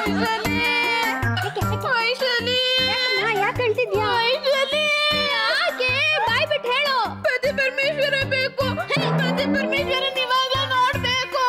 ವೈಶಾಲಿ ಯಾಕೆ ಹೇಳ್ತಿದ್ಯಾ ಯಾಕೆ ಬಾಯ್ ಬಿಟ್ಟು ಹೇಳು ಪತಿ ಪರಮೇಶ್ವರ ಬೇಕು ಪತಿ ಪರಮೇಶ್ವರ ಇವಾಗ ನೋಡ್ಬೇಕು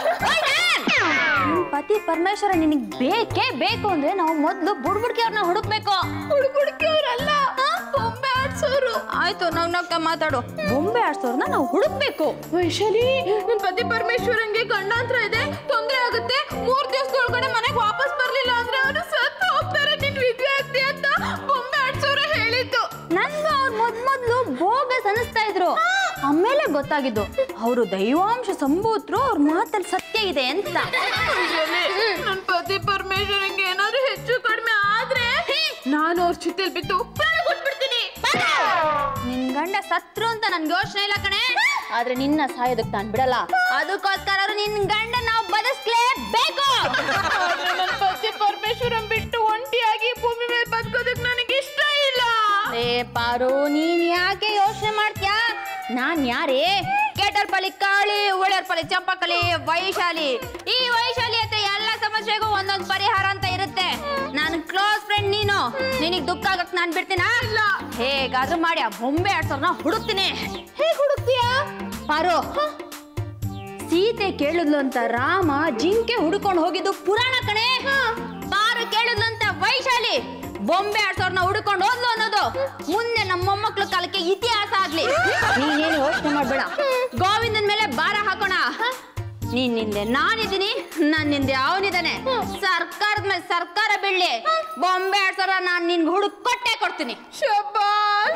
ನಿನ್ ಪತಿ ಪರಮೇಶ್ವರ ನಿನಗ್ ಬೇಕೇ ಬೇಕು ಅಂದ್ರೆ ನಾವು ಮೊದ್ಲು ಬುಡ್ಬುಡ್ಕಿ ಅವ್ರನ್ನ ಹುಡುಕ್ಬೇಕು ಹುಡುಗುಡ್ಕಿ ಅವರಲ್ಲ ಬೊಂಬೆ ಆಡ್ಸೋರು ಆಯ್ತು ನಾವ್ ನಗ್ತಾ ಮಾತಾಡು ಬೊಂಬೆ ಆಡ್ಸೋರ್ನ ನಾವು ಹುಡುಕ್ಬೇಕು ವೈಶಾಲಿ ನನ್ ಪತಿ ಪರಮೇಶ್ವರಂಗೆ ಗಂಡಾಂತರ ಇದೆ ತೊಂದ್ರೆ ಆಗುತ್ತೆ ಮೂರ್ ದಿವಸದೊಳಗಡೆ ಮನೆಗೆ ವಾಪಸ್ ಬರ್ಲಿಲ್ಲ ಅಂದ್ರೆ ಅವರು ಸತ್ತು ಹೋಗ್ತಾರೆ ನಿನ್ ವಿದ್ಯೆ ಆಗ್ತಿ ಅಂತ ಬೊಂಬೆ ಆಡ್ಸೋರು ಹೇಳಿದ್ದು ನನ್ಗ ಅವ್ರು ಮೊದ್ ಮೊದ್ಲು ಬೋಗಸ್ ಅನಿಸ್ತಾ ಇದ್ರು ಆಮೇಲೆ ಗೊತ್ತಾಗಿದ್ದು ಅವರು ದೈವಾಂಶ ಸಂಭೂತರು ಅವ್ರ ಮಾತಲ್ಲಿ ಸತ್ಯ ಇದೆ ಅಂತ ನನ್ ಪತಿ ಪರಮೇಶ್ವರಂಗೆ ಏನಾದ್ರು ಹೆಚ್ಚು ಕಡಿಮೆ ಆದ್ರೆ ನಾನು ಅವ್ರ ಚಿತ್ತಲ್ ಬಿದ್ದು ಪ್ರಾಣ ಕೊಟ್ಬಿಡ್ತೀನಿ ನಿನ್ ಗಂಡ ಸತ್ರು ಅಂತ ನನ್ಗೆ ಯೋಚನೆ ಇಲ್ಲ ಕಣೆ ಆದ್ರೆ ನಿನ್ನ ಸಾಯೋದಕ್ ನಾನ್ ಬಿಡಲ್ಲ ಅದಕ್ಕೋಸ್ಕರ ನಿನ್ ಗಂಡ ನಾವು ಬದುಕ್ಲೇಬೇಕು ಆದ್ರೆ ನನ್ ಪತಿ ಪರಮೇಶ್ವರನ್ ಬಿಟ್ಟು ಒಂಟಿಯಾಗಿ ಭೂಮಿ ಮೇಲೆ ಬದುಕೋದಕ್ ನನಗೆ ಇಷ್ಟ ಇಲ್ಲ ಏ ಪಾರು ನೀನ್ ಯಾಕೆ ಯೋಚನೆ ಮಾಡ್ತೀಯಾ ನಾನ್ ಯಾರೇ ಕೇಟರ್ ಪಲಿ ಕಾಳಿ ಉಳರ್ ಪಲಿ ಚಂಪಕಲಿ ವೈಶಾಲಿ ಈ ವೈಶಾಲಿ ಹತ್ರ ಎಲ್ಲ ಸಮಸ್ಯೆಗೂ ಒಂದೊಂದು ಪರಿಹಾರ ಅಂತ ಇರುತ್ತೆ ನಾನು ಕ್ಲೋಸ್ ಫ್ರೆಂಡ್ ನೀನು ನಿನಗ್ ದುಃಖ ಆಗಕ್ ನಾನ್ ಬಿಡ್ತೀನಾ ಇಲ್ಲ ಹೇಗಾದ್ರೂ ಮಾಡಿ ಆ ಬೊಂಬೆ ಆಡ್ಸೋರ್ನ ಹುಡುಕ್ತೀನಿ ಹೇಗ್ ಹುಡುಕ್ತೀಯಾ ಪಾರು ಸೀತೆ ಕೇಳಿದ್ಲು ಅಂತ ರಾಮ ಜಿಂಕೆ ಹುಡುಕೊಂಡು ಹೋಗಿದ್ದು ಪುರಾಣ ಕಣೆ ಪಾರು ಕೇಳಿದ್ಲು ಅಂತ ವೈಶಾಲಿ ಬೊಂಬೆ ಆಡ್ಸೋರ್ನ ಹುಡುಕೊಂಡು ಹೋದ್ಲು ಅನ್ನೋದು ಮುಂದೆ ನಮ್ಮ ಮೊಮ್ಮಕ್ಳು ಕಾಲಕ್ಕೆ ಇತಿಹಾಸ ಆಗ್ಲಿ ನೀನೇನು ಯೋಚನೆ ಮಾಡ್ಬೇಡ ಗೋವಿಂದನ್ ಮೇಲೆ ಭಾರ ಹಾಕೋಣ ನೀನ್ ನಿಂದೆ ನಾನಿದ್ದೀನಿ ನನ್ ನಿಂದೆ ಅವನಿದ್ದಾನೆ ಸರ್ಕಾರದ ಮೇಲೆ ಸರ್ಕಾರ ಬೀಳ್ಲಿ ಬೊಂಬೆ ಆಡ್ಸೋರ ನಾನ್ ನಿನ್ಗೆ ಹುಡುಕ್ ಕೊಟ್ಟೆ ಕೊಡ್ತೀನಿ ಶಬ್ಬಾಷ್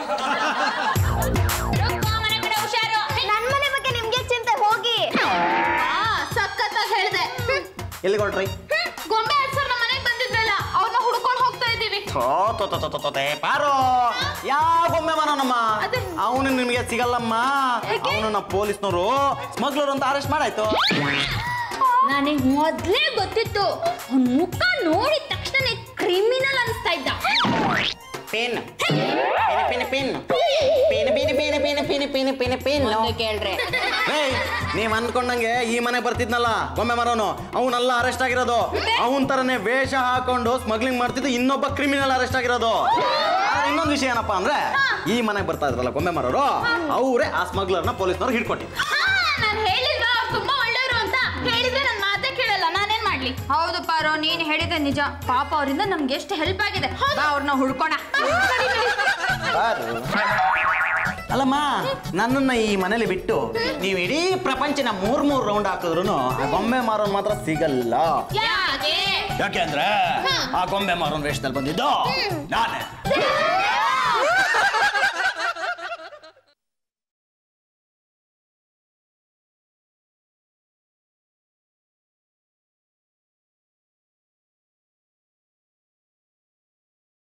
ಮನೆ ಕಡೆ ಹುಷಾರು ನನ್ ಮನೆ ಬಗ್ಗೆ ನಿಮ್ಗೆ ಚಿಂತೆ ಹೋಗಿ ಸಖತ್ತಾಗಿ ಹೇಳ್ದೆ ಎಲ್ಲಿ ಕೊಟ್ರಿ ಗೊಂಬೆ ಆಡ್ಸೋರ್ ನಮ್ಮ ಮನೆಗೆ ಬಂದಿದ್ರಲ್ಲ ಅವ್ರನ್ನ ಹುಡ್ಕೊಂಡು ಹೋಗ್ತಾ ಇದ್ದೀವಿ ಪಾರೋ ಯಾವ ಬೊಮ್ಮೆ ಮಾನಮ್ಮ ಅವನು ನಿಮಗೆ ಸಿಗಲ್ಲಮ್ಮ ಅವನನ್ನ ಪೊಲೀಸ್ನವರು ಸ್ಮಗ್ಲರ್ ಅಂತ ಅರೆಸ್ಟ್ ಮಾಡಾಯ್ತು ನನಗ್ ಮೊದ್ಲೇ ಗೊತ್ತಿತ್ತು ಅವ್ನ್ ಮುಖ ನೋಡಿದ ತಕ್ಷಣ ಕ್ರಿಮಿನಲ್ ಅನ್ಸ್ತಾ ಇದ್ದ pen pen pen pen pen pen pen pen pen pen pen ಒಂದು ಕೇಳ್ರೆ ಏಯ್ ನೀವ್ ಅಂದ್ಕೊಂಡಂಗೆ ಈ ಮನೆ ಬರ್ತಿದ್ನಲ್ಲ ಬೊಮ್ಮೆ ಮರೋನು ಅವನೆಲ್ಲ ಅರೆಸ್ಟ್ ಆಗಿರೋದು ಅವನ್ ತರನೇ ವೇಷ ಹಾಕೊಂಡು ಸ್ಮಗ್ಲಿಂಗ್ ಮಾಡ್ತಿದ್ದು ಇನ್ನೊಬ್ಬ ಕ್ರಿಮಿನಲ್ ಅರೆಸ್ಟ್ ಆಗಿರೋದು ಆದ್ರೆ ಇನ್ನೊಂದು ವಿಷಯ ಏನಪ್ಪಾ ಅಂದ್ರೆ ಈ ಮನೆಗೆ ಬರ್ತಾ ಇದ್ರಲ್ಲ ಗೊಂಬೆ ಮಾರೋರು ಅವರೇ ಆ ಸ್ಮಗ್ಲರ್ನ ಪೊಲೀಸ್ನವ್ರು ಹಿಡ್ಕೊಟ್ಟಿದ್ರು ನಾನು ಹೇಳಿಲ್ವಾ ಅವ್ರು ತುಂಬಾ ಒಳ್ಳೆಯವರು ಅಂತ ಹೇಳಿದ್ರೆ ನನ್ನ ಮಾತೇ ಕೇಳಲ್ಲ ನಾನೇನ್ ಮಾಡ್ಲಿ ಹೌದು ಪಾರೋ ನೀನ್ ಹೇಳಿದೆ ನಿಜ ಪಾಪ ಅವರಿಂದ ನಮ್ಗೆ ಎಷ್ಟು ಹೆಲ್ಪ್ ಆಗಿದೆ ಅವ್ರನ್ನ ಹುಡ್ಕೋಣ ಅಲ್ಲಮ್ಮ ನನ್ನನ್ನ ಈ ಮನೇಲಿ ಬಿಟ್ಟು ನೀವು ಇಡೀ ಪ್ರಪಂಚನ ಮೂರ್ ಮೂರ್ ರೌಂಡ್ ಹಾಕಿದ್ರು ಆ ಗೊಂಬೆ ಮಾರೋನ್ ಮಾತ್ರ ಸಿಗಲ್ಲ ಯಾಕೆ ಯಾಕೆ ಅಂದ್ರೆ ಆ ಗೊಂಬೆ ಮಾರೋನ್ ವೇಷದಲ್ಲಿ ಬಂದಿದ್ದು ನಾನೇ